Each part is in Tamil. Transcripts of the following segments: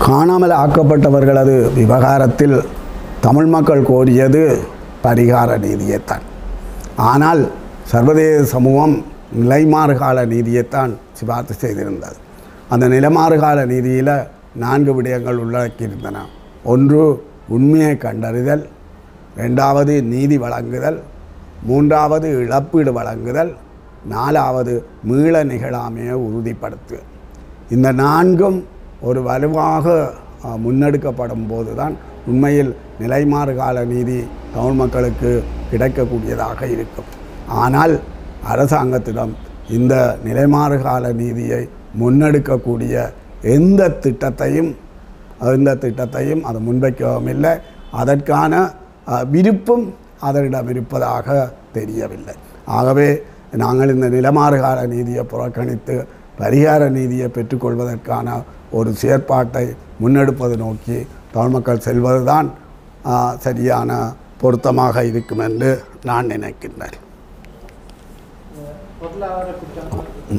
காணாமல் ஆக்கப்பட்டவர்களது விவகாரத்தில் தமிழ் மக்கள் கோரியது பரிகார நீதியைத்தான் ஆனால் சர்வதேச சமூகம் நிலைமாறுகால நீதியைத்தான் சிபார்த்து செய்திருந்தது அந்த நிலைமாறுகால நீதியில் நான்கு விடயங்கள் உள்ளடக்கியிருந்தன ஒன்று உண்மையை கண்டறிதல் ரெண்டாவது நீதி வழங்குதல் மூன்றாவது இழப்பீடு வழங்குதல் நாலாவது மீள நிகழாமையை உறுதிப்படுத்து இந்த நான்கும் ஒரு வலுவாக அஹ், முன்னெடுக்கப்படும் போது தான் உண்மையில் நிலைமாறு கால நீதி தமிழ் மக்களுக்கு கிடைக்கக்கூடியதாக இருக்கும் ஆனால் அரசாங்கத்திடம் இந்த நிலைமாறு கால நீதியை முன்னெடுக்கக்கூடிய எந்த திட்டத்தையும் எந்த திட்டத்தையும் அது முன்வைக்கவும் இல்லை அதற்கான அஹ், விருப்பும் அதனிடம் இருப்பதாக தெரியவில்லை ஆகவே நாங்கள் இந்த நிலமாறு கால நீதியை புறக்கணித்து பரிகார நீதியை பெற்றுக்கொள்வதற்கான ஒரு செயற்பாட்டை முன்னெடுப்பது நோக்கி தமிழ் மக்கள் செல்வதுதான் அஹ், சரியான பொருத்தமாக இருக்கும் என்று நான் நினைக்கின்றேன் பொருளாதார குற்றங்கள்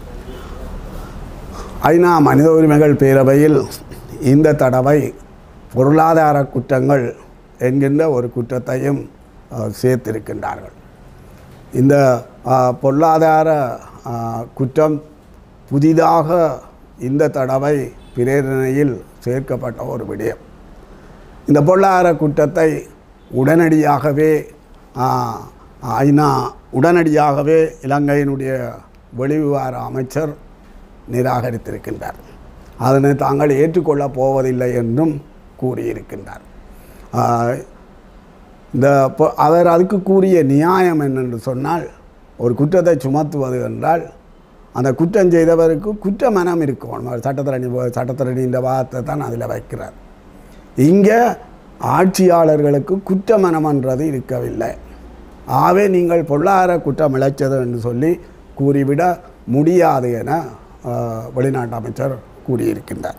ஐநா மனித உரிமைகள் பேரவையில் இந்த தடவை பொருளாதார குற்றங்கள் என்கின்ற ஒரு குற்றத்தையும் அஹ், சேர்த்திருக்கின்றார்கள் இந்த அஹ், பொருளாதார அஹ், குற்றம் புதிதாக இந்த தடவை பிரேரணையில் சேர்க்கப்பட்ட ஒரு விடயம் இந்த பொருளாதார குற்றத்தை உடனடியாகவே ஆஹ், ஐநா உடனடியாகவே இலங்கையினுடைய வெளிவிவகார அமைச்சர் நிராகரித்திருக்கின்றார் அதனை தாங்கள் ஏற்றுக்கொள்ளப் போவதில்லை என்றும் கூறியிருக்கின்றார் ஆஹ், இந்த பொ- அவர் அதுக்கு கூறிய நியாயம் என்னென்று சொன்னால் ஒரு குற்றத்தை சுமத்துவது என்றால் அந்த குற்றம் செய்தவருக்கு குற்ற மனம் இருக்கும் அவர் சட்டத்தரணி சட்டத்தரணின்ற வார்த்தை தான் அதில் வைக்கிறார் இங்கே ஆட்சியாளர்களுக்கு குற்ற மனம்ன்றது இருக்கவில்லை ஆகவே நீங்கள் பொருளாதார குற்றம் இழைச்சது என்று சொல்லி கூறிவிட முடியாது என ஆஹ், வெளிநாட்டு அமைச்சர் கூறியிருக்கின்றார்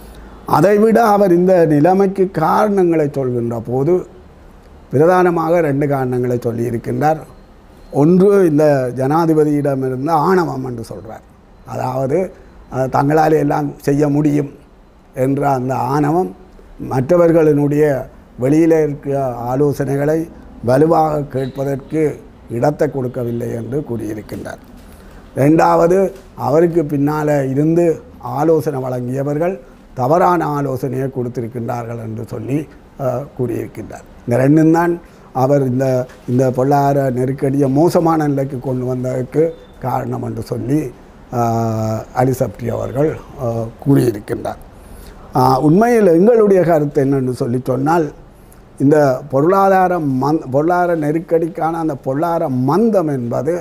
அதைவிட அவர் இந்த நிலைமைக்கு காரணங்களை சொல்கின்ற போது பிரதானமாக ரெண்டு காரணங்களை சொல்லியிருக்கின்றார் ஒன்று இந்த ஜனாதிபதியிடமிருந்து ஆணவம் என்று சொல்கிறார் அதாவது அஹ், தங்களால் எல்லாம் செய்ய முடியும் என்ற அந்த ஆணவம் மற்றவர்களினுடைய வெளியில் இருக்கிற ஆலோசனைகளை வலுவாக கேட்பதற்கு இடத்தை கொடுக்கவில்லை என்று கூறியிருக்கின்றார் ரெண்டாவது அவருக்கு பின்னால் இருந்து ஆலோசனை வழங்கியவர்கள் தவறான ஆலோசனையை கொடுத்திருக்கின்றார்கள் என்று சொல்லி அஹ், கூறியிருக்கின்றார் இந்த ரெண்டும் தான் அவர் இந்த இந்த பொருளாதார நெருக்கடியை மோசமான நிலைக்கு கொண்டு வந்ததற்கு காரணம் என்று சொல்லி அஹ், அலிசப்டி அவர்கள் அஹ், கூறியிருக்கின்றார் அஹ், உண்மையில் எங்களுடைய கருத்து என்னென்னு சொல்லி சொன்னால் இந்த பொருளாதார மந் பொருளாதார நெருக்கடிக்கான அந்த பொருளாதார மந்தம் என்பது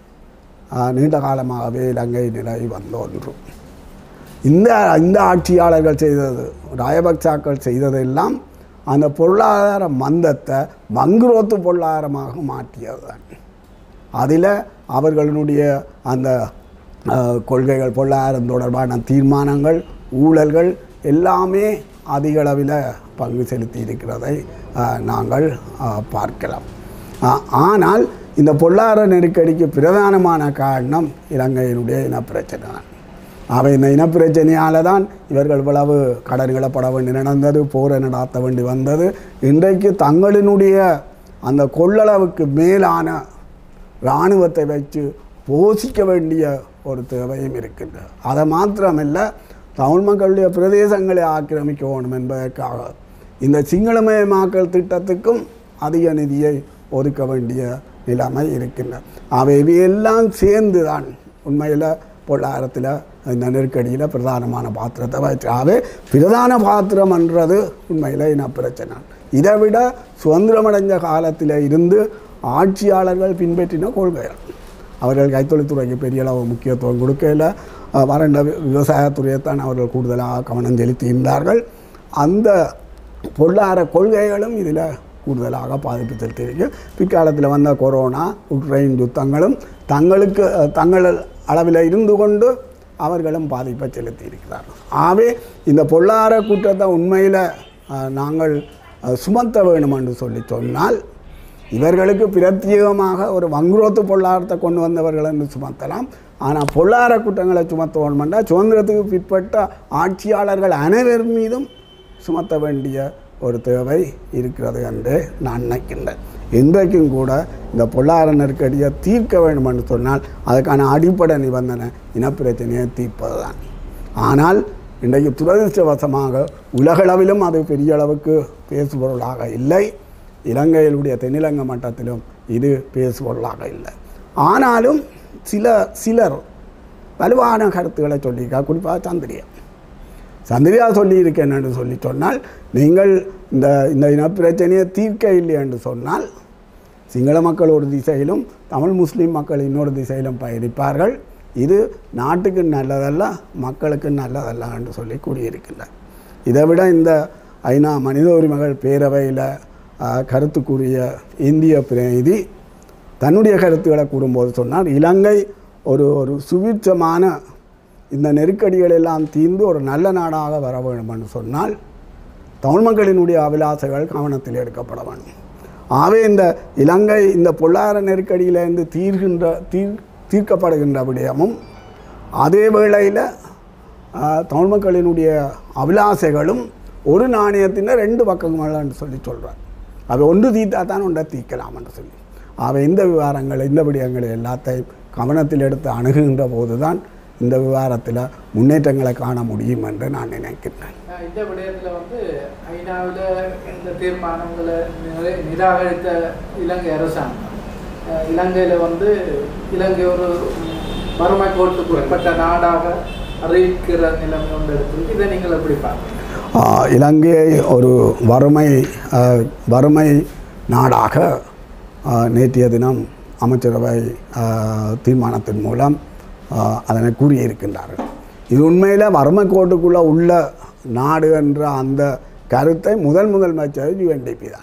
ஆஹ், நீண்ட காலமாகவே இலங்கை நிலை வந்த ஒன்று இந்த இந்த ஆட்சியாளர்கள் செய்தது ராயபக்சாக்கள் செய்ததெல்லாம் அந்த பொருளாதார மந்தத்தை வங்குரோத்து பொருளாதாரமாக மாற்றியது தான் அதில் அவர்களுடைய அந்த ஆஹ், கொள்கைகள் பொருளாதாரம் தொடர்பான தீர்மானங்கள் ஊழல்கள் எல்லாமே அதிக அளவில் பங்கு செலுத்தி இருக்கிறதை ஆஹ், நாங்கள் ஆஹ், பார்க்கலாம் ஆ- ஆனால் இந்த பொருளாதார நெருக்கடிக்கு பிரதானமான காரணம் இலங்கையினுடைய இனப்பிரச்சனை தான் அவை இந்த இனப்பிரச்சனையால் தான் இவர்கள் இவ்வளவு கடன்களை பட வேண்டி நடந்தது போரை நடாத்த வேண்டி வந்தது இன்றைக்கு தங்களினுடைய அந்த கொள்ளளவுக்கு மேலான இராணுவத்தை வச்சு போஷிக்க வேண்டிய ஒரு தேவையும் இருக்கின்றது அதை மாத்திரமல்ல தமிழ் மக்களுடைய பிரதேசங்களை ஆக்கிரமிக்க வேண்டும் என்பதற்காக இந்த சிங்களமயமாக்கல் திட்டத்துக்கும் அதிக நிதியை ஒதுக்க வேண்டிய நிலைமை இருக்கின்றன அவை இவையெல்லாம் சேர்ந்து தான் உண்மையில் பொருளாதாரத்தில் இந்த நெருக்கடியில் பிரதானமான பாத்திரத்தை வச்சு ஆகவே பிரதான பாத்திரம் என்றது உண்மையில் இன பிரச்சனை இதை விட சுதந்திரமடைஞ்ச காலத்தில் இருந்து ஆட்சியாளர்கள் பின்பற்றின கொள்கைகள் அவர்கள் கைத்தொழில்துறைக்கு பெரிய அளவு முக்கியத்துவம் கொடுக்கல அஹ், வறண்ட வி- விவசாயத்துறையைத்தான் அவர்கள் கூடுதலாக கவனம் செலுத்தியிருந்தார்கள் அந்த பொருளாதார கொள்கைகளும் இதில் கூடுதலாக பாதிப்பு செலுத்தியிருக்கு பிற்காலத்தில் வந்த கொரோனா உக்ரைன் யுத்தங்களும் தங்களுக்கு அஹ், தங்கள் அளவில் இருந்து கொண்டு அவர்களும் பாதிப்பை செலுத்தி இருக்கிறார்கள் ஆகவே இந்த பொருளாதார குற்றத்தை உண்மையில் அஹ், நாங்கள் அஹ், சுமத்த வேண்டும் என்று சொல்லி சொன்னால் இவர்களுக்கு பிரத்யேகமாக ஒரு வங்குரோத்து பொருளாதாரத்தை கொண்டு வந்தவர்கள் என்று சுமத்தலாம் ஆனால் பொருளாதார குற்றங்களை சுமத்த வேணுமெண்டா சுதந்திரத்துக்கு பிற்பட்ட ஆட்சியாளர்கள் அனைவர் மீதும் சுமத்த வேண்டிய ஒரு தேவை இருக்கிறது என்று நான் நினைக்கின்றேன் இன்றைக்கும் கூட இந்த பொருளாதார நெருக்கடியை தீர்க்க வேண்டும் என்று சொன்னால் அதுக்கான அடிப்படை நிபந்தனை இனப்பிரச்சனையை தீர்ப்பது தான் ஆனால் இன்றைக்கு துரதிருஷ்டவசமாக உலகளவிலும் அது பெரிய அளவுக்கு பேசுபொருளாக இல்லை இலங்கையிலுடைய தென்னிலங்கை மட்டத்திலும் இது பேசுபொருளாக இல்லை ஆனாலும் சில சிலர் வலுவான கருத்துக்களை சொல்லியிருக்கா குறிப்பாக சந்திரியா சந்திரியா சொல்லியிருக்கேன் என்று சொல்லி சொன்னால் நீங்கள் இந்த இந்த இனப்பிரச்சனையை தீர்க்க இல்லை என்று சொன்னால் சிங்கள மக்கள் ஒரு திசையிலும் தமிழ் முஸ்லீம் மக்கள் இன்னொரு திசையிலும் பயணிப்பார்கள் இது நாட்டுக்கு நல்லதல்ல மக்களுக்கு நல்லதல்ல என்று சொல்லி கூறியிருக்கின்றார் இதை விட இந்த ஐநா மனித உரிமைகள் பேரவையில் ஆஹ், கருத்து கூறிய இந்திய பிரதிநிதி தன்னுடைய கருத்துக்களை கூறும்போது சொன்னார் இலங்கை ஒரு ஒரு சுபிட்சமான இந்த நெருக்கடிகள் எல்லாம் தீர்ந்து ஒரு நல்ல நாடாக வர வேண்டும் என்று சொன்னால் தமிழ் மக்களினுடைய அபிலாசைகள் கவனத்தில் எடுக்கப்பட வேண்டும் ஆகவே இந்த இலங்கை இந்த பொருளாதார நெருக்கடியிலிருந்து தீர்கின்ற தீர் தீர்க்கப்படுகின்ற விடயமும் அதே வேளையில் ஆஹ், தமிழ் மக்களினுடைய அபிலாசைகளும் ஒரு நாணயத்தின் ரெண்டு பக்கங்கள்னு சொல்லி சொல்கிறார் அது ஒன்று தீர்த்தா தான் ஒன்றை தீர்க்கலாம் என்று சொல்லி அவை இந்த விவகாரங்கள் இந்த விடயங்களை எல்லாத்தையும் கவனத்தில் எடுத்து அணுகுகின்ற போது தான் இந்த விவகாரத்தில் முன்னேற்றங்களை காண முடியும் என்று நான் நினைக்கின்றேன் அஹ் இந்த விடயத்தில் வந்து ஐநாவில் இந்த தீர்மானங்களை நிறை- நிராகரித்த இலங்கை அரசாங்கம் அஹ் இலங்கையில வந்து இலங்கை ஒரு ம், வறுமை கோட்டுக்கு உட்பட்ட நாடாக அறிவிக்கிற நிலைமை ஒன்று இருக்குது இதை நீங்கள் எப்படி பார்க்குறீங்க ஆஹ், இலங்கையை ஒரு வறுமை ஆஹ், வறுமை நாடாக ஆஹ், நேற்றைய தினம் அமைச்சரவை ஆஹ், தீர்மானத்தின் மூலம் ஆஹ், அதனை கூறியிருக்கின்றார்கள் இது உண்மையில் வறுமை கோட்டுக்குள்ளே உள்ள நாடு என்ற அந்த கருத்தை முதல் முதல் வச்சது யுஎன்டிபி தான்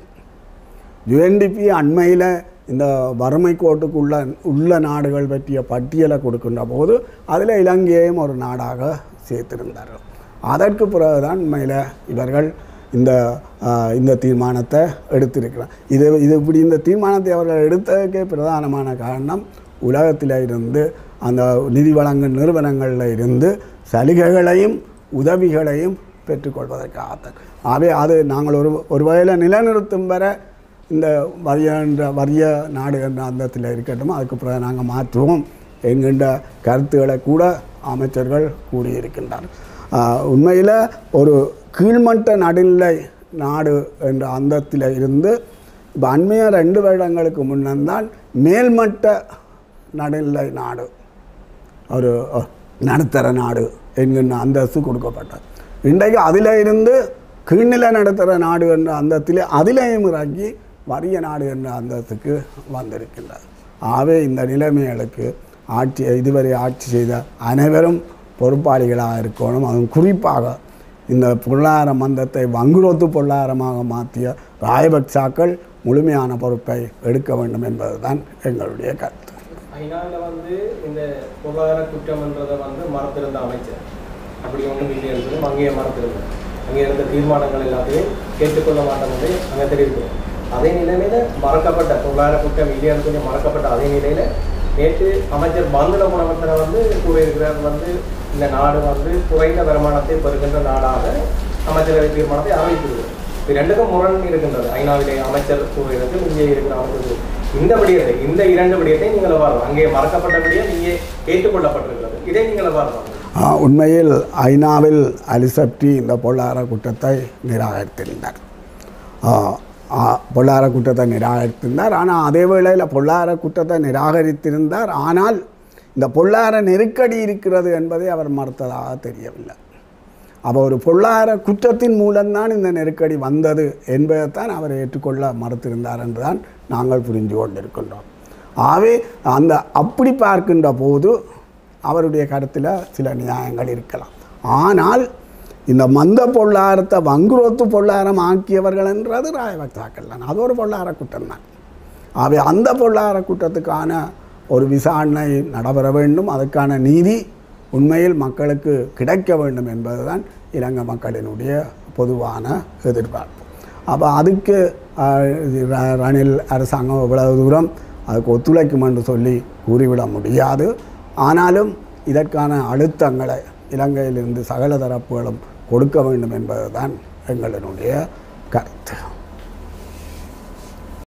யுஎன்டிபி அண்மையில் இந்த வறுமை கோட்டுக்குள்ள உள்ள நாடுகள் பற்றிய பட்டியலை கொடுக்கின்ற போது அதில் இலங்கையையும் ஒரு நாடாக சேர்த்திருந்தார்கள் அதற்கு பிறகுதான் உண்மையில் இவர்கள் இந்த ஆஹ், இந்த தீர்மானத்தை எடுத்திருக்கிறார் இது இது இப்படி இந்த தீர்மானத்தை அவர்கள் எடுத்ததுக்கே பிரதானமான காரணம் உலகத்தில் இருந்து அந்த நிதி வழங்கும் நிறுவனங்களில் இருந்து சலுகைகளையும் உதவிகளையும் பெற்றுக்கொள்வதற்காகத்தான் ஆகவே அது நாங்கள் ஒரு ஒரு வகையில் நிலைநிறுத்தும் வரை இந்த வறிய என்ற வறிய நாடு என்ற அந்தத்தில் இருக்கட்டும் அதுக்கு பிறகு நாங்கள் மாற்றுவோம் என்கின்ற கருத்துக்களை கூட அமைச்சர்கள் கூறியிருக்கின்றார் உண்மையில் ஒரு கீழ்மட்ட நடுநிலை நாடு என்ற அந்தத்தில் இருந்து இப்போ அண்மைய ரெண்டு வருடங்களுக்கு முன்னந்தான் மேல்மட்ட நடுநிலை நாடு ஒரு அஹ், நடுத்தர நாடு என்கின்ற அந்தஸ்து கொடுக்கப்பட்டது இன்றைக்கு அதில் இருந்து கீழ்நிலை நடுத்தர நாடு என்ற அந்தத்திலே அதிலேயும் இறங்கி வறிய நாடு என்ற அந்தத்துக்கு வந்திருக்கின்றது ஆகவே இந்த நிலைமைகளுக்கு ஆட்சி இதுவரை ஆட்சி செய்த அனைவரும் பொறுப்பாளிகளாக இருக்கணும் அதுவும் குறிப்பாக இந்த பொருளாதார மந்தத்தை வங்குரோத்து பொருளாதாரமாக மாற்றிய ராயபக்சாக்கள் முழுமையான பொறுப்பை எடுக்க வேண்டும் என்பதுதான் எங்களுடைய கருத்து ஐநாவில் வந்து இந்த பொருளாதார குற்றம்ன்றதை வந்து மறத்திருந்த அமைச்சர் அப்படி ஒன்றும் இல்லை என்பதும் அங்கேயே மறத்திருந்தோம் அங்கே இருந்த தீர்மானங்கள் எல்லாத்தையும் கேட்டுக்கொள்ள மாட்டோம் என்று அங்கே தெரிவிக்கிறோம் அதே நிலைமையில மறக்கப்பட்ட பொருளாதார குற்றம் இல்லையான்னு சொல்லி மறக்கப்பட்ட அதே நிலையில நேற்று அமைச்சர் பந்துல குணவர்த்தனை வந்து கூறியிருக்கிறார் வந்து இந்த நாடு வந்து குறைந்த வருமானத்தை பெறுகின்ற நாடாக அமைச்சரவை தீர்மானத்தை அறிவிக்கிறது இது ரெண்டுக்கும் முரண் இருக்கின்றது ஐநாவிலே அமைச்சர் கூறுகிறது இங்கே இருக்கிற அமைச்சர் இந்த விடயத்தை இந்த இரண்டு விடயத்தை நீங்கள் வாரம் அங்கே மறக்கப்பட்ட விடயம் இங்கே ஏற்றுக்கொள்ளப்பட்டிருக்கிறது இதை நீங்கள் வாரம் ஆ, உண்மையில் ஐநாவில் அலிசப்டி இந்த பொருளாதார குற்றத்தை நிராகரித்திருந்தார் ஆ, ஆ, பொருளாதார குற்றத்தை நிராகரித்திருந்தார் ஆனால் அதே வேளையில் பொருளாதார குற்றத்தை நிராகரித்திருந்தார் ஆனால் இந்த பொருளாதார நெருக்கடி இருக்கிறது என்பதை அவர் மறுத்ததாக தெரியவில்லை அப்போ ஒரு பொருளாதார குற்றத்தின் மூலம்தான் இந்த நெருக்கடி வந்தது என்பதைத்தான் அவர் ஏற்றுக்கொள்ள மறுத்திருந்தார் என்றுதான் நாங்கள் புரிந்து கொண்டிருக்கின்றோம் ஆகவே அந்த அப்படி பார்க்கின்ற போது அவருடைய கருத்தில் சில நியாயங்கள் இருக்கலாம் ஆனால் இந்த மந்த பொருளாதாரத்தை வங்குரோத்து பொருளாதாரம் ஆக்கியவர்கள் என்றது ராயபக்தாக்கள் தான் அது ஒரு பொருளாதார குற்றம் தான் ஆகவே அந்த பொருளாதார குற்றத்துக்கான ஒரு விசாரணை நடைபெற வேண்டும் அதுக்கான நீதி உண்மையில் மக்களுக்கு கிடைக்க வேண்டும் என்பதுதான் இலங்கை மக்களினுடைய பொதுவான எதிர்பார்ப்பு அப்போ அதுக்கு ஆஹ், இது ர- ரணில் அரசாங்கம் இவ்வளவு தூரம் அதுக்கு ஒத்துழைக்கும் என்று சொல்லி கூறிவிட முடியாது ஆனாலும் இதற்கான அழுத்தங்களை இலங்கையிலிருந்து சகல தரப்புகளும் கொடுக்க வேண்டும் என்பதுதான் எங்களினுடைய கருத்து